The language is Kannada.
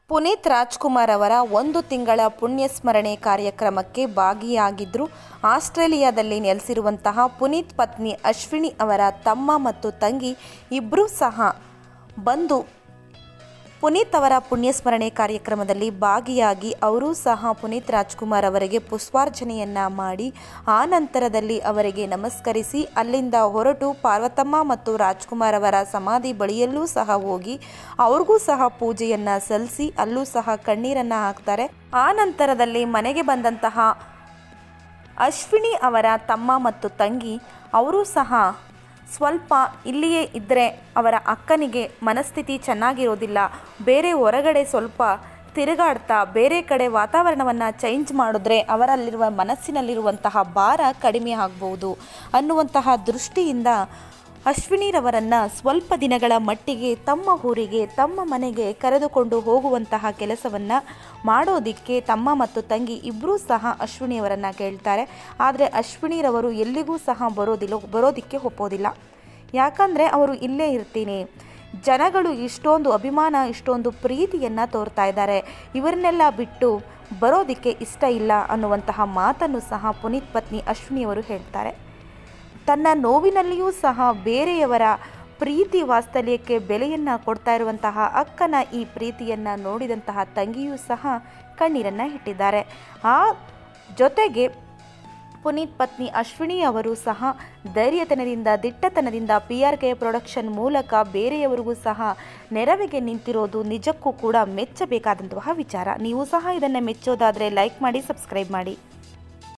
ಪುನೀತ್ ರಾಜ್ಕುಮಾರ್ ಅವರ ಒಂದು ತಿಂಗಳ ಪುಣ್ಯಸ್ಮರಣೆ ಕಾರ್ಯಕ್ರಮಕ್ಕೆ ಭಾಗಿಯಾಗಿದ್ದರು ಆಸ್ಟ್ರೇಲಿಯಾದಲ್ಲಿ ನೆಲೆಸಿರುವಂತಹ ಪುನೀತ್ ಪತ್ನಿ ಅಶ್ವಿನಿ ಅವರ ತಮ್ಮ ಮತ್ತು ತಂಗಿ ಇಬ್ಬರೂ ಸಹ ಬಂದು ಪುನೀತ್ ಅವರ ಪುಣ್ಯಸ್ಮರಣೆ ಕಾರ್ಯಕ್ರಮದಲ್ಲಿ ಭಾಗಿಯಾಗಿ ಅವರೂ ಸಹ ಪುನೀತ್ ರಾಜ್ಕುಮಾರ್ ಅವರಿಗೆ ಪುಷ್ಪಾರ್ಚನೆಯನ್ನು ಮಾಡಿ ಆ ನಂತರದಲ್ಲಿ ಅವರಿಗೆ ನಮಸ್ಕರಿಸಿ ಅಲ್ಲಿಂದ ಹೊರಟು ಪಾರ್ವತಮ್ಮ ಮತ್ತು ರಾಜ್ಕುಮಾರ್ ಅವರ ಸಮಾಧಿ ಬಳಿಯಲ್ಲೂ ಸಹ ಹೋಗಿ ಅವ್ರಿಗೂ ಸಹ ಪೂಜೆಯನ್ನು ಸಲ್ಲಿಸಿ ಅಲ್ಲೂ ಸಹ ಕಣ್ಣೀರನ್ನು ಹಾಕ್ತಾರೆ ಆ ನಂತರದಲ್ಲಿ ಮನೆಗೆ ಬಂದಂತಹ ಅಶ್ವಿನಿ ಅವರ ತಮ್ಮ ಮತ್ತು ತಂಗಿ ಅವರೂ ಸಹ ಸ್ವಲ್ಪ ಇಲ್ಲಿಯೇ ಇದ್ದರೆ ಅವರ ಅಕ್ಕನಿಗೆ ಮನಸ್ಥಿತಿ ಚೆನ್ನಾಗಿರೋದಿಲ್ಲ ಬೇರೆ ಹೊರಗಡೆ ಸ್ವಲ್ಪ ತಿರುಗಾಡ್ತಾ ಬೇರೆ ಕಡೆ ವಾತಾವರಣವನ್ನು ಚೇಂಜ್ ಮಾಡಿದ್ರೆ ಅವರಲ್ಲಿರುವ ಮನಸ್ಸಿನಲ್ಲಿರುವಂತಹ ಭಾರ ಕಡಿಮೆ ಆಗ್ಬೋದು ಅನ್ನುವಂತಹ ದೃಷ್ಟಿಯಿಂದ ಅಶ್ವಿನಿರವರನ್ನು ಸ್ವಲ್ಪ ದಿನಗಳ ಮಟ್ಟಿಗೆ ತಮ್ಮ ಊರಿಗೆ ತಮ್ಮ ಮನೆಗೆ ಕರೆದುಕೊಂಡು ಹೋಗುವಂತಹ ಕೆಲಸವನ್ನು ಮಾಡೋದಕ್ಕೆ ತಮ್ಮ ಮತ್ತು ತಂಗಿ ಇಬ್ಬರೂ ಸಹ ಅಶ್ವಿನಿಯವರನ್ನು ಕೇಳ್ತಾರೆ ಆದರೆ ಅಶ್ವಿನಿರವರು ಎಲ್ಲಿಗೂ ಸಹ ಬರೋದಿಲ್ಲ ಬರೋದಕ್ಕೆ ಒಪ್ಪೋದಿಲ್ಲ ಯಾಕಂದರೆ ಅವರು ಇಲ್ಲೇ ಇರ್ತೀನಿ ಜನಗಳು ಇಷ್ಟೊಂದು ಅಭಿಮಾನ ಇಷ್ಟೊಂದು ಪ್ರೀತಿಯನ್ನು ತೋರ್ತಾ ಇದ್ದಾರೆ ಇವರನ್ನೆಲ್ಲ ಬಿಟ್ಟು ಬರೋದಕ್ಕೆ ಇಷ್ಟ ಇಲ್ಲ ಅನ್ನುವಂತಹ ಮಾತನ್ನು ಸಹ ಪುನೀತ್ ಪತ್ನಿ ಅಶ್ವಿನಿಯವರು ಹೇಳ್ತಾರೆ ತನ್ನ ನೋವಿನಲ್ಲಿಯೂ ಸಹ ಬೇರೆಯವರ ಪ್ರೀತಿ ವಾತ್ಸಲ್ಯಕ್ಕೆ ಬೆಲೆಯನ್ನು ಕೊಡ್ತಾ ಇರುವಂತಹ ಅಕ್ಕನ ಈ ಪ್ರೀತಿಯನ್ನು ನೋಡಿದಂತಹ ತಂಗಿಯೂ ಸಹ ಕಣ್ಣೀರನ್ನು ಇಟ್ಟಿದ್ದಾರೆ ಆ ಜೊತೆಗೆ ಪುನೀತ್ ಪತ್ನಿ ಅಶ್ವಿನಿ ಅವರು ಸಹ ಧೈರ್ಯತನದಿಂದ ದಿಟ್ಟತನದಿಂದ ಪಿ ಆರ್ ಕೆ ಪ್ರೊಡಕ್ಷನ್ ಮೂಲಕ ಬೇರೆಯವರಿಗೂ ಸಹ ನೆರವಿಗೆ ನಿಂತಿರೋದು ನಿಜಕ್ಕೂ ಕೂಡ ಮೆಚ್ಚಬೇಕಾದಂತಹ ವಿಚಾರ ನೀವು ಸಹ ಇದನ್ನು ಮೆಚ್ಚೋದಾದರೆ ಲೈಕ್ ಮಾಡಿ ಸಬ್ಸ್ಕ್ರೈಬ್ ಮಾಡಿ